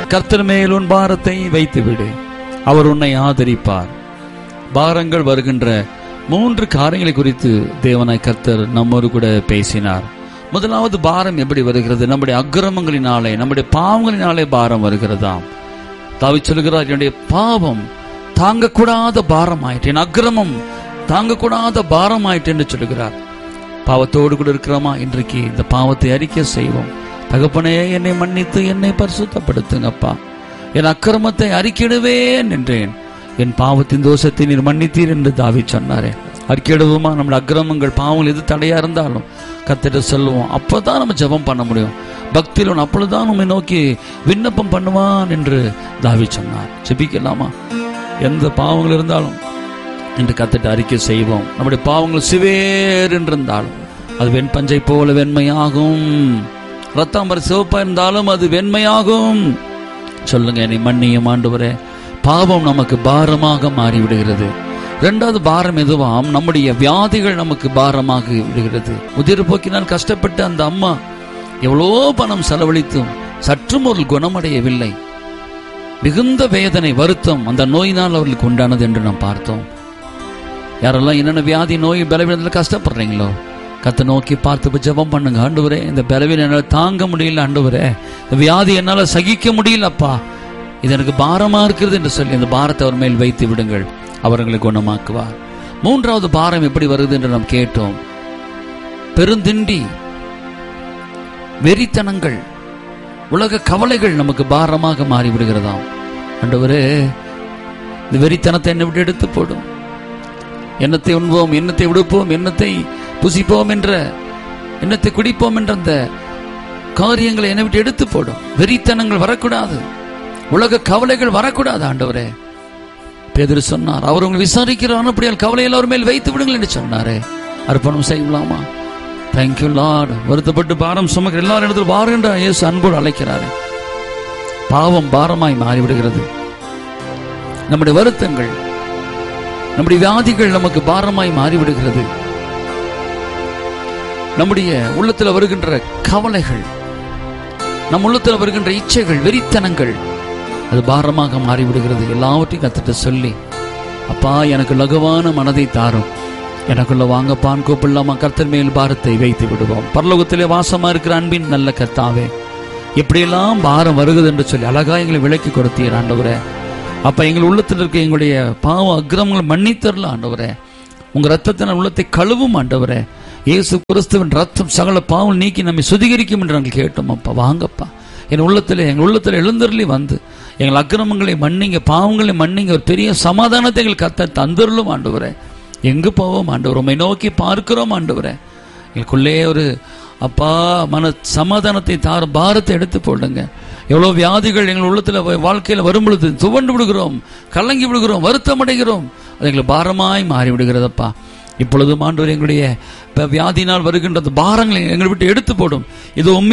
கர்த்தர் மேல் உன் பாரத்தை வைத்து விடு அவர் உன்னை ஆதரிப்பார் பாரங்கள் வருகின்ற மூன்று காரியங்களை குறித்து தேவனாய் கர்த்தர் நம்மோடு கூட பேசினார் முதலாவது பாரம் எப்படி வருகிறது நம்முடைய அக்கிரமங்களினாலே நம்முடைய பாவங்களினாலே பாரம் வருகிறதாம் தாவி சொல்கிறார் என்னுடைய பாவம் தாங்கக்கூடாத பாரம் ஆயிற்று என் அக்கிரமம் தாங்கக்கூடாத பாரம் ஆயிற்று என்று சொல்கிறார் பாவத்தோடு கூட இருக்கிறோமா இன்றைக்கு இந்த பாவத்தை அறிக்கை செய்வோம் தகப்பனே என்னை மன்னித்து என்னை பரிசுத்தப்படுத்துங்கப்பா என் அக்கிரமத்தை அறிக்கையிடுவேன் என்றேன் என் பாவத்தின் தோஷத்தை நீர் மன்னித்தீர் என்று தாவி சொன்னாரே அறிக்கையிடுவோமா நம்முடைய அக்கிரமங்கள் பாவங்கள் எது தடையா இருந்தாலும் கத்திட்டு சொல்லுவோம் அப்பதான் நம்ம ஜெபம் பண்ண முடியும் பக்தியில் அப்பொழுதுதான் நம்மை நோக்கி விண்ணப்பம் பண்ணுவான் என்று தாவி சொன்னார் ஜெபிக்கலாமா எந்த பாவங்கள் இருந்தாலும் என்று கத்திட்டு அறிக்கை செய்வோம் நம்முடைய பாவங்கள் சிவேர் என்றிருந்தாலும் அது வெண்பஞ்சை போல வெண்மையாகும் ரத்தாம்பர சிவப்பா இருந்தாலும் அது வெண்மையாகும் சொல்லுங்க என்னை மன்னியும் ஆண்டவரே பாவம் நமக்கு பாரமாக மாறிவிடுகிறது இரண்டாவது பாரம் எதுவாம் நம்முடைய வியாதிகள் நமக்கு பாரமாக விடுகிறது உதிர் போக்கினால் கஷ்டப்பட்டு அந்த அம்மா எவ்வளோ பணம் செலவழித்தும் சற்றும் ஒரு குணமடையவில்லை மிகுந்த வேதனை வருத்தம் அந்த நோயினால் அவர்களுக்கு உண்டானது என்று நாம் பார்த்தோம் யாரெல்லாம் என்னென்ன வியாதி நோய் பலவீனத்தில் கஷ்டப்படுறீங்களோ கத்தை நோக்கி பார்த்து ஜெபம் பண்ணுங்க ஆண்டவரே இந்த பலவீனம் என்னால் தாங்க முடியல ஆண்டவரே இந்த வியாதி என்னால் சகிக்க முடியலப்பா இது எனக்கு பாரமா இருக்கிறது என்று சொல்லி அந்த பாரத்தை அவர் மேல் வைத்து விடுங்கள் அவர்களை குணமாக்குவார் மூன்றாவது பாரம் எப்படி வருது என்று நாம் கேட்டோம் பெருந்திண்டி வெறித்தனங்கள் உலக கவலைகள் நமக்கு பாரமாக மாறிவிடுகிறதாம் ஆண்டவரே இந்த வெறித்தனத்தை என்னை விட்டு எடுத்து போடும் எண்ணத்தை உண்போம் எண்ணத்தை விடுப்போம் எண்ணத்தை புசிப்போம் என்ற எண்ணத்தை குடிப்போம் என்ற அந்த காரியங்களை என்னை விட்டு எடுத்து போடும் வெறித்தனங்கள் வரக்கூடாது உலக கவலைகள் வரக்கூடாது ஆண்டவரே பேதர் சொன்னார் அவர் உங்களை விசாரிக்கிறார் அப்படியால் கவலையில் அவர் மேல் வைத்து விடுங்கள் என்று சொன்னாரே அர்ப்பணம் செய்யலாமா தேங்க்யூ லார்ட் வருத்தப்பட்டு பாரம் சுமக்கிற எல்லாரும் இடத்துல வாருன்ற இயேசு அன்போடு அழைக்கிறாரு பாவம் பாரமாய் மாறிவிடுகிறது நம்முடைய வருத்தங்கள் நம்முடைய வியாதிகள் நமக்கு பாரமாய் மாறிவிடுகிறது நம்முடைய உள்ளத்தில் வருகின்ற கவலைகள் நம் உள்ளத்தில் வருகின்ற இச்சைகள் வெறித்தனங்கள் அது பாரமாக மாறிவிடுகிறது எல்லாவற்றையும் கத்துட்டு சொல்லி அப்பா எனக்கு லகுவான மனதை தாரும் எனக்குள்ள வாங்கப்பான் கூப்பிடலாமா கர்த்தர் மேல் பாரத்தை வைத்து விடுவோம் பரலோகத்திலே வாசமா இருக்கிற அன்பின் நல்ல கர்த்தாவே எப்படியெல்லாம் பாரம் வருகிறது என்று சொல்லி அழகா எங்களை விளக்கி கொடுத்தீர் ஆண்டவரே அப்ப எங்கள் உள்ளத்தில் இருக்க எங்களுடைய பாவ அக்கிரமங்கள் மன்னித்தரல ஆண்டவரே உங்க ரத்தத்தின் உள்ளத்தை கழுவும் ஆண்டவரே இயேசு கிறிஸ்துவின் ரத்தம் சகல பாவம் நீக்கி நம்மை சுத்திகரிக்கும் என்று நாங்கள் கேட்டோம் அப்பா வாங்கப்பா என் உள்ளத்தில் எங்கள் உள்ளத்தில் எழுந்தருளி வந்து எங்கள் அக்கிரமங்களை மன்னிங்க பாவங்களை மன்னிங்க ஒரு பெரிய சமாதானத்தை எங்கள் கத்த தந்துருளும் ஆண்டவரே எங்கு போவோம் ஆண்டவர் உண்மை நோக்கி பார்க்கிறோம் ஆண்டவரே எங்களுக்குள்ளே ஒரு அப்பா மன சமாதானத்தை தார பாரத்தை எடுத்து போடுங்க எவ்வளவு வியாதிகள் எங்கள் உள்ளத்துல வ- வாழ்க்கையில வரும் பொழுது துவண்டு விடுகிறோம் கலங்கி விடுகிறோம் வருத்தம் அடைகிறோம் அது எங்களுக்கு பாரமாய் மாறி விடுகிறதப்பா இப்பொழுதும் ஆண்டவர் எங்களுடைய ப- வியாதியினால் வருகின்ற அந்த பாரங்களை எங்களை விட்டு எடுத்து போடும் இது உண்மை